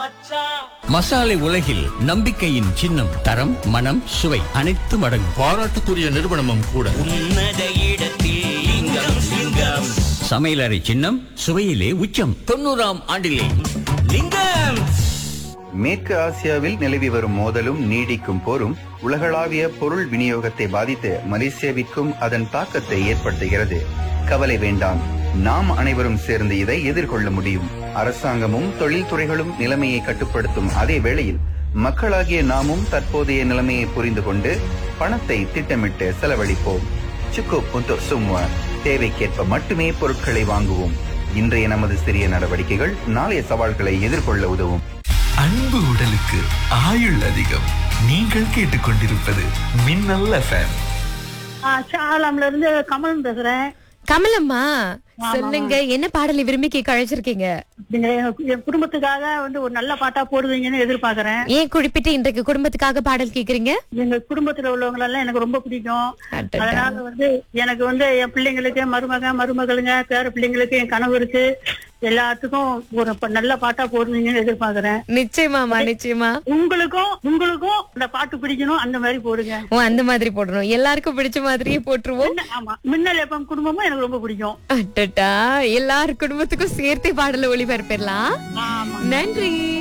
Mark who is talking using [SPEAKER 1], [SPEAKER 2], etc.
[SPEAKER 1] மசாலை உலகில் நம்பிக்கையின் சின்னம் தரம் மனம் சுவை அனைத்தும் அடங்கும்
[SPEAKER 2] பாராட்டுக்குரிய நிறுவனமும் கூட
[SPEAKER 3] உன்னத இடத்தில் லிங்கம் லிங்கம்
[SPEAKER 1] சமையலறை சின்னம் சுவையிலே உச்சம் தொண்ணூறாம் ஆண்டிலே
[SPEAKER 3] லிங்கம்
[SPEAKER 4] மேற்கு ஆசியாவில் நிலவி வரும் மோதலும் நீடிக்கும் போரும் உலகளாவிய பொருள் விநியோகத்தை பாதித்து மலேசியாவிற்கும் அதன் தாக்கத்தை ஏற்படுத்துகிறது கவலை வேண்டாம் நாம் அனைவரும் சேர்ந்து இதை எதிர்கொள்ள முடியும் அரசாங்கமும் தொழில்துறைகளும் நிலைமையை கட்டுப்படுத்தும் அதே வேளையில் மக்களாகிய நாமும் தற்போதைய நிலைமையை புரிந்து கொண்டு பணத்தை திட்டமிட்டு செலவழிப்போம் சுக்கு புத்து சும்மா தேவைக்கேற்ப மட்டுமே பொருட்களை வாங்குவோம் இன்றைய நமது சிறிய நடவடிக்கைகள் நாளைய சவால்களை எதிர்கொள்ள உதவும்
[SPEAKER 5] அன்பு உடலுக்கு ஆயுள் அதிகம் நீங்கள் கேட்டுக்கொண்டிருப்பது மின்னல் எஃப்எம்
[SPEAKER 6] சாலாம்ல இருந்து கமலம் பேசுறேன்
[SPEAKER 7] கமலம்மா சொல்லுங்க என்ன பாடலை விரும்பி கேட்க அழைச்சிருக்கீங்க
[SPEAKER 6] நீங்க எங்க- என் குடும்பத்துக்காக வந்து ஒரு நல்ல பாட்டா போடுவீங்கன்னு எதிர்பார்க்கறேன்
[SPEAKER 7] ஏன் குறிப்பிட்டு இன்றைக்கு குடும்பத்துக்காக பாடல் கேக்குறீங்க
[SPEAKER 6] எங்க குடும்பத்துல உள்ளவங்க எல்லாம் எனக்கு ரொம்ப பிடிக்கும்
[SPEAKER 7] அடடா.
[SPEAKER 6] அதனால வந்து எனக்கு வந்து என் பிள்ளைங்களுக்கு மருமக மருமகளுங்க பேர பிள்ளைங்களுக்கு என் கணவருக்கு எல்லாத்துக்கும் ஒரு ப- நல்ல பாட்டா போடுவீங்கன்னு எதிர்பார்க்கறேன்
[SPEAKER 7] நிச்சயமாமா நிச்சயமா
[SPEAKER 6] உங்களுக்கும் உங்களுக்கும் இந்த பாட்டு பிடிக்கணும் அந்த மாதிரி போடுங்க
[SPEAKER 7] ஓ அந்த மாதிரி போடணும் எல்லாருக்கும் பிடிச்ச மாதிரியே போட்டுருவோம்
[SPEAKER 6] மின்ன- ஆமா மின்னல் எப்பம் குடும்பமும் எனக்கு ரொம்ப பிடிக்கும்
[SPEAKER 7] அடடா எல்லார் குடும்பத்துக்கும் சேர்த்தே பாடல ஒளிபரப்பிடலாம்
[SPEAKER 6] ஆமா
[SPEAKER 7] நன்றி